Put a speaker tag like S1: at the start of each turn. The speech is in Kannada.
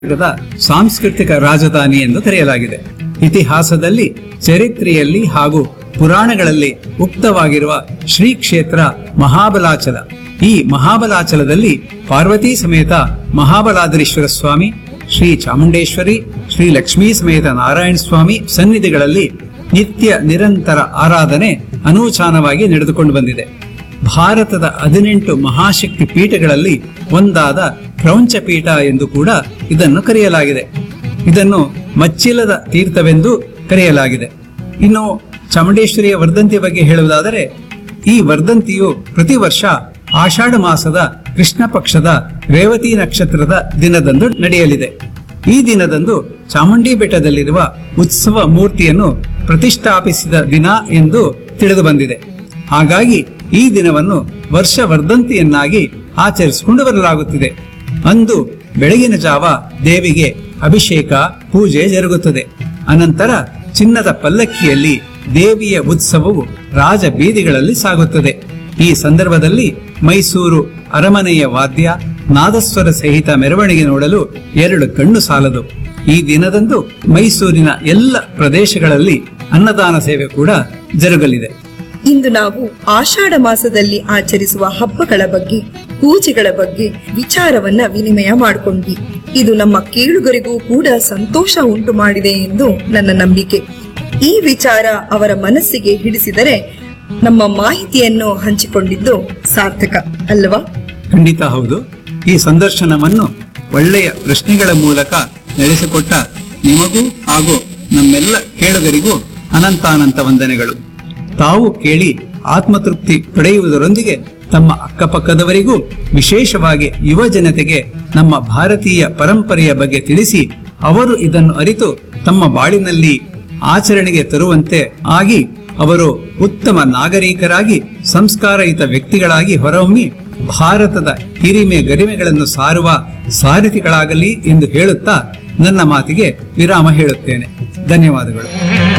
S1: ಕರ್ನಾಟಕದ ಸಾಂಸ್ಕೃತಿಕ ರಾಜಧಾನಿ ಎಂದು ಕರೆಯಲಾಗಿದೆ ಇತಿಹಾಸದಲ್ಲಿ ಚರಿತ್ರೆಯಲ್ಲಿ ಹಾಗೂ ಪುರಾಣಗಳಲ್ಲಿ ಉಕ್ತವಾಗಿರುವ ಶ್ರೀ ಕ್ಷೇತ್ರ ಮಹಾಬಲಾಚಲ ಈ ಮಹಾಬಲಾಚಲದಲ್ಲಿ ಪಾರ್ವತಿ ಸಮೇತ ಮಹಾಬಲಾದ್ರೀಶ್ವರ ಸ್ವಾಮಿ ಶ್ರೀ ಚಾಮುಂಡೇಶ್ವರಿ ಶ್ರೀ ಲಕ್ಷ್ಮೀ ಸಮೇತ ನಾರಾಯಣ ಸ್ವಾಮಿ ಸನ್ನಿಧಿಗಳಲ್ಲಿ ನಿತ್ಯ ನಿರಂತರ ಆರಾಧನೆ ಅನೂಚಾನವಾಗಿ ನಡೆದುಕೊಂಡು ಬಂದಿದೆ ಭಾರತದ ಹದಿನೆಂಟು ಮಹಾಶಕ್ತಿ ಪೀಠಗಳಲ್ಲಿ ಒಂದಾದ ಕ್ರೌಂಚ ಪೀಠ ಎಂದು ಕೂಡ ಇದನ್ನು ಕರೆಯಲಾಗಿದೆ ಇದನ್ನು ಮಚ್ಚಿಲದ ತೀರ್ಥವೆಂದು ಕರೆಯಲಾಗಿದೆ ಇನ್ನು ಚಾಮುಂಡೇಶ್ವರಿಯ ವರ್ಧಂತಿ ಬಗ್ಗೆ ಹೇಳುವುದಾದರೆ ಈ ವರ್ಧಂತಿಯು ಪ್ರತಿ ವರ್ಷ ಆಷಾಢ ಮಾಸದ ಕೃಷ್ಣ ಪಕ್ಷದ ರೇವತಿ ನಕ್ಷತ್ರದ ದಿನದಂದು ನಡೆಯಲಿದೆ ಈ ದಿನದಂದು ಚಾಮುಂಡಿ ಬೆಟ್ಟದಲ್ಲಿರುವ ಉತ್ಸವ ಮೂರ್ತಿಯನ್ನು ಪ್ರತಿಷ್ಠಾಪಿಸಿದ ದಿನ ಎಂದು ತಿಳಿದು ಬಂದಿದೆ ಹಾಗಾಗಿ ಈ ದಿನವನ್ನು ವರ್ಷ ವರ್ಧಂತಿಯನ್ನಾಗಿ ಆಚರಿಸಿಕೊಂಡು ಬರಲಾಗುತ್ತಿದೆ ಅಂದು ಬೆಳಗಿನ ಜಾವ ದೇವಿಗೆ ಅಭಿಷೇಕ ಪೂಜೆ ಜರುಗುತ್ತದೆ ಅನಂತರ ಚಿನ್ನದ ಪಲ್ಲಕ್ಕಿಯಲ್ಲಿ ದೇವಿಯ ಉತ್ಸವವು ರಾಜ ಬೀದಿಗಳಲ್ಲಿ ಸಾಗುತ್ತದೆ ಈ ಸಂದರ್ಭದಲ್ಲಿ ಮೈಸೂರು ಅರಮನೆಯ ವಾದ್ಯ ನಾದಸ್ವರ ಸಹಿತ ಮೆರವಣಿಗೆ ನೋಡಲು ಎರಡು ಕಣ್ಣು ಸಾಲದು ಈ ದಿನದಂದು ಮೈಸೂರಿನ ಎಲ್ಲ ಪ್ರದೇಶಗಳಲ್ಲಿ ಅನ್ನದಾನ ಸೇವೆ ಕೂಡ ಜರುಗಲಿದೆ
S2: ಇಂದು ನಾವು ಆಷಾಢ ಮಾಸದಲ್ಲಿ ಆಚರಿಸುವ ಹಬ್ಬಗಳ ಬಗ್ಗೆ ಪೂಜೆಗಳ ಬಗ್ಗೆ ವಿಚಾರವನ್ನ ವಿನಿಮಯ ಮಾಡಿಕೊಂಡ್ವಿ ಇದು ನಮ್ಮ ಕೇಳುಗರಿಗೂ ಕೂಡ ಸಂತೋಷ ಉಂಟು ಮಾಡಿದೆ ಎಂದು ನನ್ನ ನಂಬಿಕೆ ಈ ವಿಚಾರ ಅವರ ಮನಸ್ಸಿಗೆ ಹಿಡಿಸಿದರೆ ನಮ್ಮ ಮಾಹಿತಿಯನ್ನು ಹಂಚಿಕೊಂಡಿದ್ದು ಸಾರ್ಥಕ ಅಲ್ವಾ
S1: ಖಂಡಿತ ಹೌದು ಈ ಸಂದರ್ಶನವನ್ನು ಒಳ್ಳೆಯ ಪ್ರಶ್ನೆಗಳ ಮೂಲಕ ನಡೆಸಿಕೊಟ್ಟ ನಿಮಗೂ ಹಾಗೂ ನಮ್ಮೆಲ್ಲ ಕೇಳುಗರಿಗೂ ಅನಂತಾನಂತ ವಂದನೆಗಳು ತಾವು ಕೇಳಿ ಆತ್ಮತೃಪ್ತಿ ಪಡೆಯುವುದರೊಂದಿಗೆ ತಮ್ಮ ಅಕ್ಕಪಕ್ಕದವರಿಗೂ ವಿಶೇಷವಾಗಿ ಯುವ ಜನತೆಗೆ ನಮ್ಮ ಭಾರತೀಯ ಪರಂಪರೆಯ ಬಗ್ಗೆ ತಿಳಿಸಿ ಅವರು ಇದನ್ನು ಅರಿತು ತಮ್ಮ ಬಾಳಿನಲ್ಲಿ ಆಚರಣೆಗೆ ತರುವಂತೆ ಆಗಿ ಅವರು ಉತ್ತಮ ನಾಗರಿಕರಾಗಿ ಸಂಸ್ಕಾರಯುತ ವ್ಯಕ್ತಿಗಳಾಗಿ ಹೊರಹೊಮ್ಮಿ ಭಾರತದ ಹಿರಿಮೆ ಗರಿಮೆಗಳನ್ನು ಸಾರುವ ಸಾರಥಿಗಳಾಗಲಿ ಎಂದು ಹೇಳುತ್ತಾ ನನ್ನ ಮಾತಿಗೆ ವಿರಾಮ ಹೇಳುತ್ತೇನೆ ಧನ್ಯವಾದಗಳು